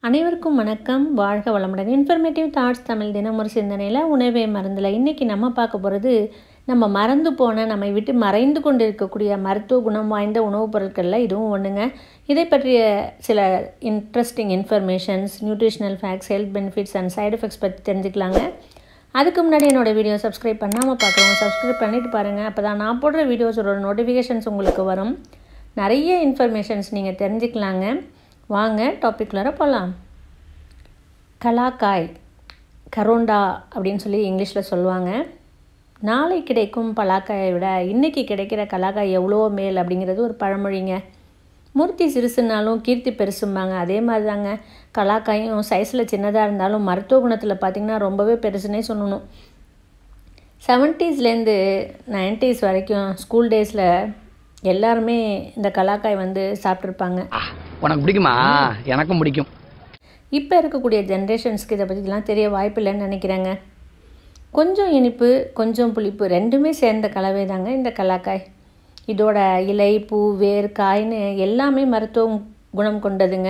அனைவருக்கும் வணக்கம் வாழ்க வளமுடன் இன்ஃபர்மேட்டிவ் தாட்ஸ் தமிழ் தினம் ஒரு சிந்தனையில் உணவே மருந்தில் இன்றைக்கி நம்ம பார்க்க போகிறது நம்ம மறந்து போன நம்மை விட்டு மறைந்து கொண்டு இருக்கக்கூடிய மருத்துவ குணம் வாய்ந்த உணவுப் பொருட்களில் இதுவும் ஒன்றுங்க இதை பற்றிய சில interesting informations nutritional facts health benefits and side effects பற்றி தெரிஞ்சுக்கலாங்க அதுக்கு முன்னாடி என்னோட வீடியோ சப்ஸ்கிரைப் பண்ணாமல் பார்க்குறவங்க சப்ஸ்கிரைப் பண்ணிட்டு பாருங்கள் அப்போ தான் நான் போடுற வீடியோஸோட நோட்டிஃபிகேஷன்ஸ் உங்களுக்கு வரும் நிறைய இன்ஃபர்மேஷன்ஸ் நீங்கள் தெரிஞ்சுக்கலாங்க வாங்க டாபிக்குள்ளார போகலாம் கலாக்காய் கரோண்டா அப்படின்னு சொல்லி இங்கிலீஷில் சொல்லுவாங்க நாளை கிடைக்கும் பலாக்காயை விட இன்றைக்கி கிடைக்கிற கலாக்காய் எவ்வளோ மேல் அப்படிங்கிறது ஒரு பழமொழிங்க மூர்த்தி சிறுசுனாலும் கீர்த்தி பெருசும்பாங்க அதே மாதிரி தாங்க கலாக்காயும் சைஸில் சின்னதாக இருந்தாலும் மருத்துவ குணத்தில் பார்த்திங்கன்னா ரொம்பவே பெருசுன்னே சொல்லணும் செவன்ட்டீஸ்லேருந்து நைன்ட்டீஸ் வரைக்கும் ஸ்கூல் டேஸில் எல்லாருமே இந்த கலாக்காய் வந்து சாப்பிட்ருப்பாங்க உனக்கு பிடிக்குமா எனக்கும் பிடிக்கும் இப்போ இருக்கக்கூடிய ஜென்ரேஷன்ஸ்க்கு இதை பற்றிலாம் தெரிய வாய்ப்பு இல்லைன்னு நினைக்கிறேங்க கொஞ்சம் இனிப்பு கொஞ்சம் புளிப்பு ரெண்டுமே சேர்ந்த கலவை தாங்க இந்த கலாக்காய் இதோட இலை பூ வேர் காய்னு எல்லாமே மருத்துவ குணம் கொண்டதுங்க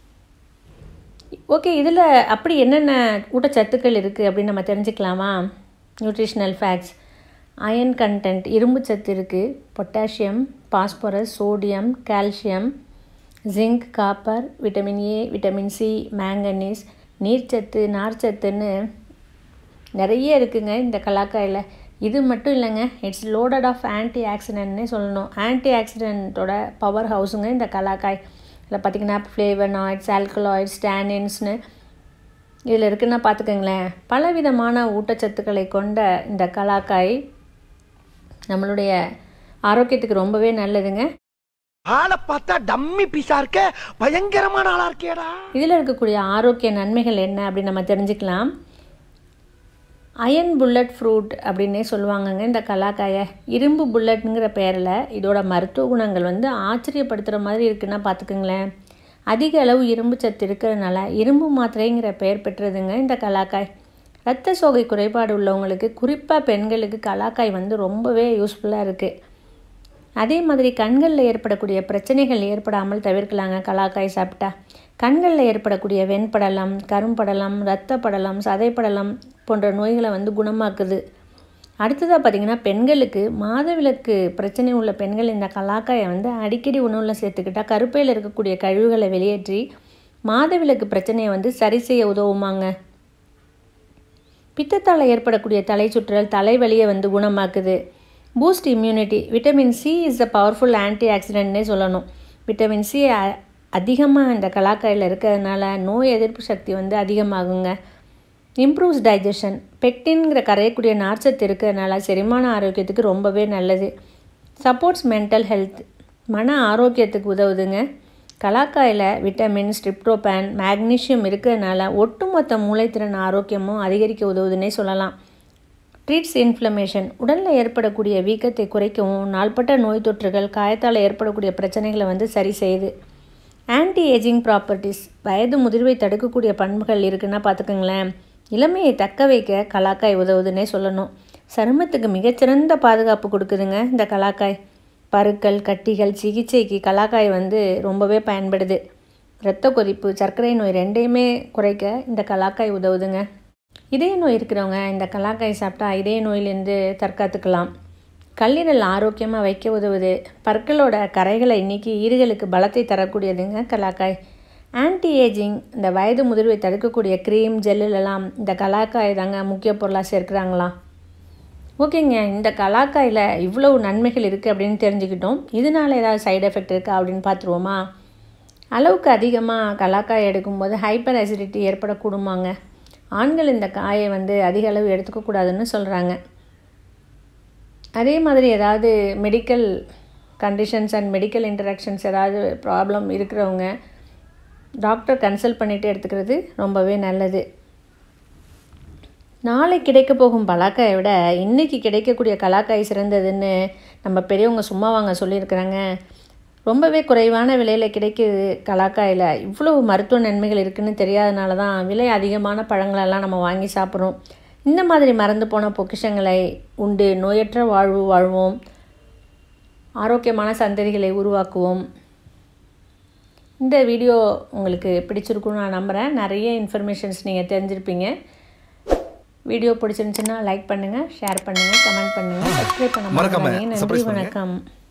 ஓகே இதில் அப்படி என்னென்ன ஊட்டச்சத்துக்கள் இருக்குது அப்படின்னு நம்ம தெரிஞ்சுக்கலாமா நியூட்ரிஷனல் ஃபேக்ட்ஸ் அயன் கண்டென்ட் இரும்பு சத்து இருக்குது potassium phosphorus sodium calcium zinc copper vitamin A vitamin C manganese நீர்ச்சத்து நார்ச்சத்துன்னு நிறைய இருக்குங்க இந்த கலாக்காயில் இது மட்டும் இல்லைங்க இட்ஸ் லோடட் ஆஃப் ஆன்டி ஆக்சிடென்ட்னே சொல்லணும் ஆன்டி ஆக்சிடென்ட்டோட பவர் ஹவுஸுங்க இந்த கலாக்காய் இதில் பார்த்திங்கன்னா ஃப்ளேவனாய்ட்ஸ் ஆல்கலாய்ட்ஸ் டேனின்ஸ்னு இதில் இருக்குன்னா பார்த்துக்கோங்களேன் பலவிதமான ஊட்டச்சத்துக்களை கொண்ட இந்த கலாக்காய் நம்மளுடைய ஆரோக்கியத்துக்கு ரொம்பவே நல்லதுங்க ஆளை பார்த்தா டம்மி பீஸா இருக்க பயங்கரமான ஆளா இருக்கேடா இதில் இருக்கக்கூடிய ஆரோக்கிய நன்மைகள் என்ன அப்படின்னு நம்ம தெரிஞ்சுக்கலாம் அயன் புல்லட் ஃப்ரூட் அப்படின்னே சொல்லுவாங்கங்க இந்த கலாக்காயை இரும்பு புல்லட்ங்கிற பேரில் இதோட மருத்துவ குணங்கள் வந்து ஆச்சரியப்படுத்துகிற மாதிரி இருக்குன்னா பார்த்துக்குங்களேன் அதிக அளவு இரும்பு சத்து இருக்கிறதுனால இரும்பு மாத்திரைங்கிற பெயர் பெற்றதுங்க இந்த கலாக்காய் இரத்த சோகை குறைபாடு உள்ளவங்களுக்கு குறிப்பாக பெண்களுக்கு கலாக்காய் வந்து ரொம்பவே யூஸ்ஃபுல்லாக இருக்குது அதே மாதிரி கண்களில் ஏற்படக்கூடிய பிரச்சனைகள் ஏற்படாமல் தவிர்க்கலாங்க கலாக்காய் சாப்பிட்டா கண்களில் ஏற்படக்கூடிய வெண்படலம் கரும்படலம் இரத்த படலம் சதைப்படலம் போன்ற நோய்களை வந்து குணமாக்குது அடுத்ததாக பார்த்திங்கன்னா பெண்களுக்கு மாதவிலக்கு பிரச்சனை உள்ள பெண்கள் இந்த கலாக்காயை வந்து அடிக்கடி உணவில் சேர்த்துக்கிட்டால் கருப்பையில் இருக்கக்கூடிய கழிவுகளை வெளியேற்றி மாதவிலக்கு பிரச்சனையை வந்து சரி செய்ய உதவுமாங்க பித்தத்தால் ஏற்படக்கூடிய தலை சுற்றல் தலைவலியை வந்து குணமாக்குது boost immunity vitamin C is a powerful ஆன்டி ஆக்சிடென்ட்னே சொல்லணும் விட்டமின் சி அதிகமாக இந்த கலாக்காயில் இருக்கிறதுனால நோய் எதிர்ப்பு சக்தி வந்து அதிகமாகுங்க இம்ப்ரூவ்ஸ் டைஜஷன் பெக்டின்கிற கரையக்கூடிய நார்ச்சத்து இருக்கிறதுனால செரிமான ஆரோக்கியத்துக்கு ரொம்பவே நல்லது சப்போர்ட்ஸ் மென்டல் ஹெல்த் மன ஆரோக்கியத்துக்கு உதவுதுங்க கலாக்காயில் விட்டமின் ஸ்ட்ரிப்டோபேன் மேக்னீஷியம் இருக்கிறதுனால ஒட்டுமொத்த மூளைத்திறன் ஆரோக்கியமும் அதிகரிக்க உதவுதுன்னே சொல்லலாம் ட்ரீட்ஸ் இன்ஃப்ளமேஷன் உடலில் ஏற்படக்கூடிய வீக்கத்தை குறைக்கவும் நாள்பட்ட நோய் தொற்றுகள் காயத்தால் ஏற்படக்கூடிய பிரச்சனைகளை வந்து சரி செய்யுது ஆன்டி ஏஜிங் ப்ராப்பர்ட்டிஸ் வயது முதிர்வை தடுக்கக்கூடிய பண்புகள் இருக்குன்னா பார்த்துக்கோங்களேன் இளமையை தக்க வைக்க கலாக்காய் உதவுதுன்னே சொல்லணும் சருமத்துக்கு மிகச்சிறந்த பாதுகாப்பு கொடுக்குதுங்க இந்த கலாக்காய் பருக்கள் கட்டிகள் சிகிச்சைக்கு கலாக்காய் வந்து ரொம்பவே பயன்படுது இரத்த கொதிப்பு சர்க்கரை நோய் ரெண்டையுமே குறைக்க இந்த கலாக்காய் உதவுதுங்க இதய நோய் இருக்கிறவங்க இந்த கலாக்காய் சாப்பிட்டா இதய நோயிலேருந்து தற்காத்துக்கலாம் கல்லீரல் ஆரோக்கியமாக வைக்க உதவுது பற்களோட கரைகளை நீக்கி ஈறுகளுக்கு பலத்தை தரக்கூடியதுங்க கலாக்காய் ஆன்டி ஏஜிங் இந்த வயது முதிர்வை தடுக்கக்கூடிய க்ரீம் ஜெல்லுலலாம் இந்த கலாக்காய் தாங்க முக்கிய பொருளாக சேர்க்குறாங்களாம் ஓகேங்க இந்த கலாக்காயில் இவ்வளவு நன்மைகள் இருக்குது அப்படின்னு தெரிஞ்சுக்கிட்டோம் இதனால் ஏதாவது சைடு எஃபெக்ட் இருக்கா அப்படின்னு பார்த்துருவோமா அளவுக்கு அதிகமாக கலாக்காய் எடுக்கும்போது ஹைப்பர் அசிடிட்டி ஏற்படக்கூடுமாங்க ஆண்கள் இந்த காயை வந்து அதிக அளவு எடுத்துக்கக்கூடாதுன்னு சொல்கிறாங்க அதே மாதிரி ஏதாவது medical conditions and medical interactions ஏதாவது ப்ராப்ளம் இருக்கிறவங்க டாக்டர் கன்சல்ட் பண்ணிவிட்டு எடுத்துக்கிறது ரொம்பவே நல்லது நாளை கிடைக்க போகும் பலாக்காயை விட இன்றைக்கி கிடைக்கக்கூடிய கலாக்காய் சிறந்ததுன்னு நம்ம பெரியவங்க சும்மா வாங்க சொல்லியிருக்கிறாங்க ரொம்பவே குறைவான விலையில் கிடைக்கிது கலாக்காயில் இவ்வளோ மருத்துவ நன்மைகள் இருக்குதுன்னு தெரியாதனால தான் விலை அதிகமான பழங்களெல்லாம் நம்ம வாங்கி சாப்பிட்றோம் இந்த மாதிரி மறந்து போன பொக்கிஷங்களை உண்டு நோயற்ற வாழ்வு வாழ்வோம் ஆரோக்கியமான சந்ததிகளை உருவாக்குவோம் இந்த வீடியோ உங்களுக்கு பிடிச்சிருக்குன்னு நான் நம்புகிறேன் நிறைய இன்ஃபர்மேஷன்ஸ் நீங்கள் தெரிஞ்சிருப்பீங்க வீடியோ பிடிச்சிருந்துச்சுன்னா லைக் பண்ணுங்கள் ஷேர் பண்ணுங்கள் கமெண்ட் பண்ணுங்கள் சப்ஸ்கிரைப் பண்ண மறக்காம மறக்காம நன்றி surprise பண்ணுங்க. வணக்கம்